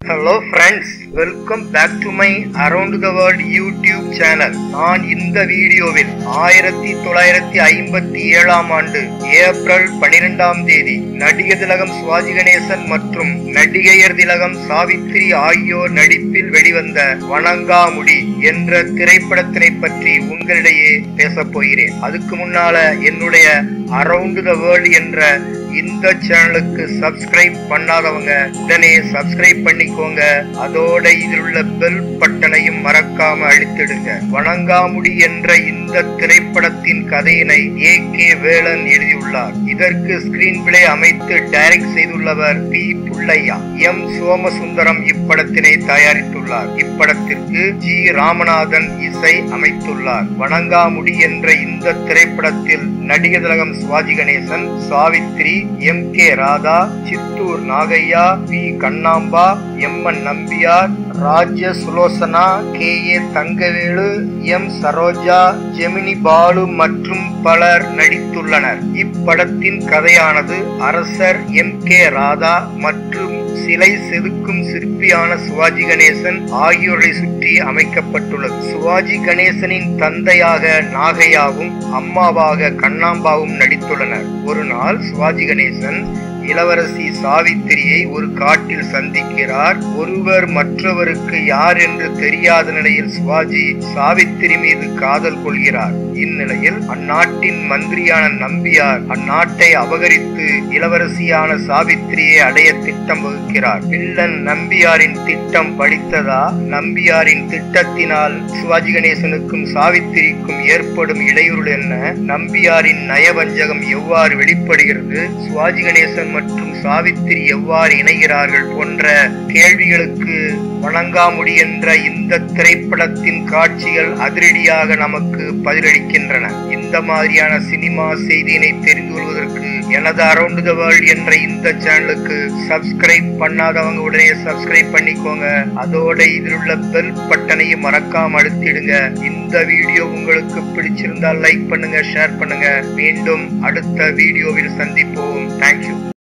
hello friends welcome back to my around the world YouTube channel நான் இந்த வீடியோவில் ஆயிரத்தி தொள்ளாயிரத்தி ஐம்பத்தி ஏழாம் ஆண்டு ஏப்ரல் பனிரெண்டாம் தேதி நடிகர் திலகம் சிவாஜி கணேசன் மற்றும் நடிகையர் திலகம் சாவித்ரி ஆகியோர் நடிப்பில் வெளிவந்த வணங்காமுடி என்ற திரைப்படத்தினை பற்றி உங்களிடையே பேசப் போகிறேன் அதுக்கு முன்னால என்னுடைய அரவுண்ட் த வேர்ல்ட் என்ற இந்த சேனலுக்கு சப்ஸ்கிரைப் பண்ணாதவங்க உடனே சப்ஸ்கிரைப் பண்ணிக்கோங்க அதோட இதில் உள்ள பெல் பட்டனையும் மறக்காம அழுத்திடுங்க வணங்காமுடி என்ற இந்த திரைப்படத்தின் கதையினை ஏ கே வேலன் எழுதியுள்ளார் இதற்கு ஸ்கிரீன் பிளே அமைத்து டைரக்ட் செய்துள்ளவர் பி புள்ளையா எம் சோமசுந்தரம் இப்படத்தினை தயாரித்துள்ளார் இப்படத்திற்கு ஜி ராமநாதன் இசை அமைத்துள்ளார் வணங்காமுடி என்ற இந்த திரைப்படத்தில் நடிகர் திலகம் Sivaji Ganesan Savitri M K Radha Chittoor Nagaiah P Kannamba M N Nambiar Rajasulochana K A Thangavelu M Saroja Gemini Balu மற்றும் பலர் நடித்துள்ளனர் இப்படத்தின் கதையானது அரசர் எம் கே ராதா மற்றும் சிலை செதுக்கும் சிற்பியான சிவாஜி கணேசன் ஆகியோரை சுற்றி அமைக்கப்பட்டுள்ளது சிவாஜி கணேசனின் தந்தையாக நாகையாவும் அம்மாவாக கண்ணாம்பாவும் நடித்துள்ளனர் ஒரு நாள் சிவாஜி கணேசன் இளவரசி சாவித்திரியை ஒரு காட்டில் சந்திக்கிறார் ஒருவர் மற்றவருக்கு யார் என்று தெரியாத நிலையில் சிவாஜி சாவித்திரி மீது காதல் கொள்கிறார் இந்நிலையில் அந்நாட்டின் மந்திரியான நம்பியார் அந்நாட்டை அபகரித்து இளவரசியான சாவித்திரியை அடைய திட்டம் வகுக்கிறார் வில்லன் நம்பியாரின் திட்டம் படித்ததா நம்பியாரின் திட்டத்தினால் சிவாஜி கணேசனுக்கும் சாவித்திரிக்கும் ஏற்படும் இடையூறு என்ன நம்பியாரின் நயவஞ்சகம் எவ்வாறு வெளிப்படுகிறது சிவாஜி கணேசன் மற்றும் சாவித்திரி எவ்வாறு இணைகிறார்கள் போன்ற கேள்விகளுக்கு வணங்காமுடி என்ற இந்த திரைப்படத்தின் காட்சிகள் அதிரடியாக நமக்கு பதிலளிக்கின்றன இந்த மாதிரியான சினிமா செய்தியினை தெரிந்து கொள்வதற்கு எனது அரவுண்ட் த வேர்ல்ட் என்ற இந்த சேனலுக்கு சப்ஸ்கிரைப் பண்ணாதவங்க உடனே சப்ஸ்கிரைப் பண்ணிக்கோங்க அதோட இதில் உள்ள பெல் பட்டனையும் மறக்காம அழுத்திடுங்க இந்த வீடியோ உங்களுக்கு பிடிச்சிருந்தால் லைக் பண்ணுங்க ஷேர் பண்ணுங்க மீண்டும் அடுத்த வீடியோவில் சந்திப்போம் தேங்க்யூ